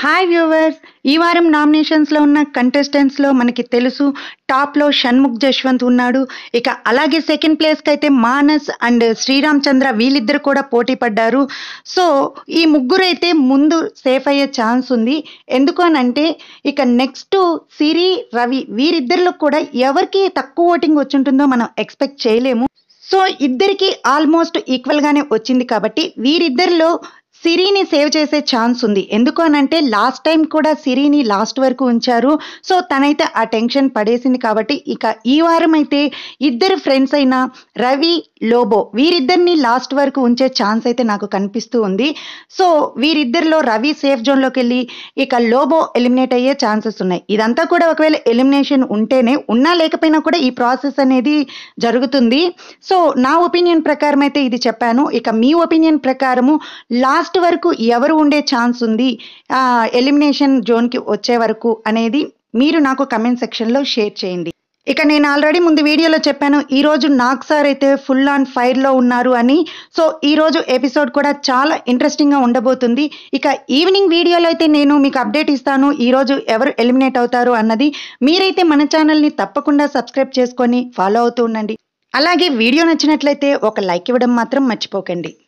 hi viewers ఈ వారం నామినేషన్స్లో ఉన్న కంటెస్టెంట్స్లో మనకి తెలుసు టాప్లో షణ్ముఖ్ జశ్వంత్ ఉన్నాడు ఇక అలాగే సెకండ్ ప్లేస్కి అయితే మానస్ అండ్ శ్రీరామ్ చంద్ర వీళ్ళిద్దరు కూడా పోటీ పడ్డారు సో ఈ ముగ్గురు అయితే ముందు సేఫ్ అయ్యే ఛాన్స్ ఉంది ఎందుకు అని అంటే ఇక నెక్స్ట్ సిరి రవి వీరిద్దరిలో కూడా ఎవరికి తక్కువ ఓటింగ్ వచ్చుంటుందో మనం ఎక్స్పెక్ట్ చేయలేము సో ఇద్దరికి ఆల్మోస్ట్ ఈక్వల్గానే వచ్చింది కాబట్టి వీరిద్దరిలో సిరిని సేవ్ చేసే ఛాన్స్ ఉంది ఎందుకు అని అంటే లాస్ట్ టైం కూడా సిరిని లాస్ట్ వరకు ఉంచారు సో తనైతే ఆ టెన్షన్ పడేసింది కాబట్టి ఇక ఈ వారం అయితే ఇద్దరు ఫ్రెండ్స్ అయిన రవి లోబో వీరిద్దరిని లాస్ట్ వరకు ఉంచే ఛాన్స్ అయితే నాకు కనిపిస్తూ ఉంది సో వీరిద్దరిలో రవి సేఫ్ జోన్లోకి వెళ్ళి ఇక లోబో ఎలిమినేట్ అయ్యే ఛాన్సెస్ ఉన్నాయి ఇదంతా కూడా ఒకవేళ ఎలిమినేషన్ ఉంటేనే ఉన్నా లేకపోయినా కూడా ఈ ప్రాసెస్ అనేది జరుగుతుంది సో నా ఒపీనియన్ ప్రకారం అయితే ఇది చెప్పాను ఇక మీ ఒపీనియన్ ప్రకారము లాస్ట్ వరకు ఎవరు ఉండే ఛాన్స్ ఉంది ఎలిమినేషన్ జోన్కి వచ్చే వరకు అనేది మీరు నాకు కమెంట్ సెక్షన్లో షేర్ చేయండి ఇక నేను ఆల్రెడీ ముందు వీడియోలో చెప్పాను ఈరోజు నాగ్ సార్ అయితే ఫుల్ ఆన్ ఫైర్లో ఉన్నారు అని సో ఈరోజు ఎపిసోడ్ కూడా చాలా ఇంట్రెస్టింగ్గా ఉండబోతుంది ఇక ఈవినింగ్ వీడియోలో అయితే నేను మీకు అప్డేట్ ఇస్తాను ఈరోజు ఎవరు ఎలిమినేట్ అవుతారు అన్నది మీరైతే మన ఛానల్ని తప్పకుండా సబ్స్క్రైబ్ చేసుకొని ఫాలో అవుతూ ఉండండి అలాగే వీడియో నచ్చినట్లయితే ఒక లైక్ ఇవ్వడం మాత్రం మర్చిపోకండి